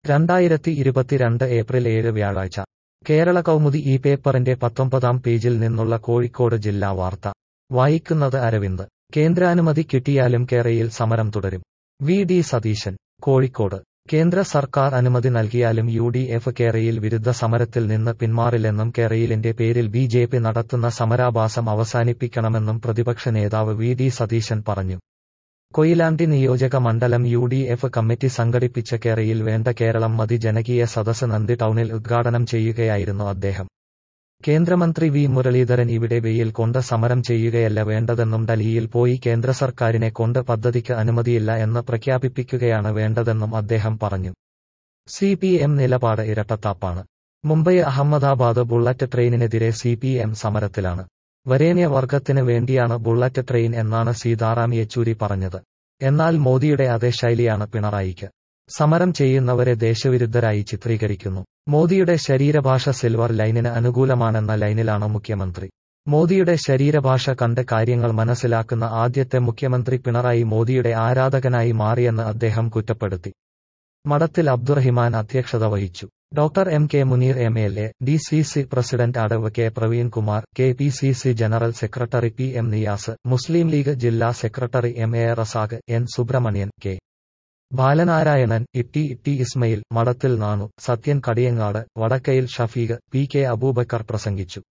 രണ്ടായിരത്തി ഇരുപത്തിരണ്ട് ഏപ്രിൽ ഏഴ് വ്യാഴാഴ്ച കേരള കൗമുദി ഈ പേപ്പറിന്റെ പത്തൊമ്പതാം പേജിൽ നിന്നുള്ള കോഴിക്കോട് ജില്ലാ വാർത്ത വായിക്കുന്നത് അരവിന്ദ് കേന്ദ്രാനുമതി കിട്ടിയാലും കേരയിൽ സമരം തുടരും വി ഡി സതീശൻ കോഴിക്കോട് കേന്ദ്ര സർക്കാർ അനുമതി നൽകിയാലും യു ഡി എഫ് കേരയിൽ വിരുദ്ധ സമരത്തിൽ നിന്ന് പിന്മാറില്ലെന്നും കേരയിലിന്റെ പേരിൽ ബി ജെ പി നടത്തുന്ന സമരാഭാസം അവസാനിപ്പിക്കണമെന്നും പ്രതിപക്ഷ നേതാവ് വി ഡി സതീശൻ പറഞ്ഞു കൊയിലാണ്ടി നിയോജക മണ്ഡലം യു ഡി എഫ് കമ്മിറ്റി സംഘടിപ്പിച്ച കേരയിൽ വേണ്ട കേരളം മതി ജനകീയ സദസ് നന്ദി ടൗണിൽ ഉദ്ഘാടനം ചെയ്യുകയായിരുന്നു അദ്ദേഹം കേന്ദ്രമന്ത്രി വി മുരളീധരൻ ഇവിടെ വെയിൽ കൊണ്ട് സമരം ചെയ്യുകയല്ല വേണ്ടതെന്നും ഡൽഹിയിൽ പോയി കേന്ദ്ര സർക്കാരിനെ കൊണ്ട് പദ്ധതിക്ക് അനുമതിയില്ല എന്ന് പ്രഖ്യാപിപ്പിക്കുകയാണ് വേണ്ടതെന്നും അദ്ദേഹം പറഞ്ഞു സി പി എം നിലപാട് ഇരട്ടത്താപ്പാണ് മുംബൈ അഹമ്മദാബാദ് ബുള്ളറ്റ് ട്രെയിനിനെതിരെ സി പി എം സമരത്തിലാണ് വരേണ്യ വർഗത്തിന് വേണ്ടിയാണ് ബുള്ളറ്റ് ട്രെയിൻ എന്നാണ് സീതാറാം യെച്ചൂരി പറഞ്ഞത് എന്നാൽ മോദിയുടെ അതേ ശൈലിയാണ് പിണറായിക്ക് സമരം ചെയ്യുന്നവരെ ദേശവിരുദ്ധരായി ചിത്രീകരിക്കുന്നു മോദിയുടെ ശരീരഭാഷ സിൽവർ ലൈനിന് അനുകൂലമാണെന്ന ലൈനിലാണ് മുഖ്യമന്ത്രി മോദിയുടെ ശരീരഭാഷ കണ്ട് കാര്യങ്ങൾ മനസ്സിലാക്കുന്ന ആദ്യത്തെ മുഖ്യമന്ത്രി പിണറായി മോദിയുടെ ആരാധകനായി മാറിയെന്ന് അദ്ദേഹം കുറ്റപ്പെടുത്തി മഠത്തിൽ അബ്ദുറഹിമാൻ അധ്യക്ഷത വഹിച്ചു doctor M K Muneer M L A D C C president അടവ് K Praveenkumar K P C C general secretary P M Niyas Muslim League ജില്ലാ secretary M A Razak N Subrahmanian K Balanarayanan Itty Itty Ismail Madathil Nanu Sathyan Kadiyangad Vadakkayil Shafeeq P K Abubakar പ്രസംഗിച്ചു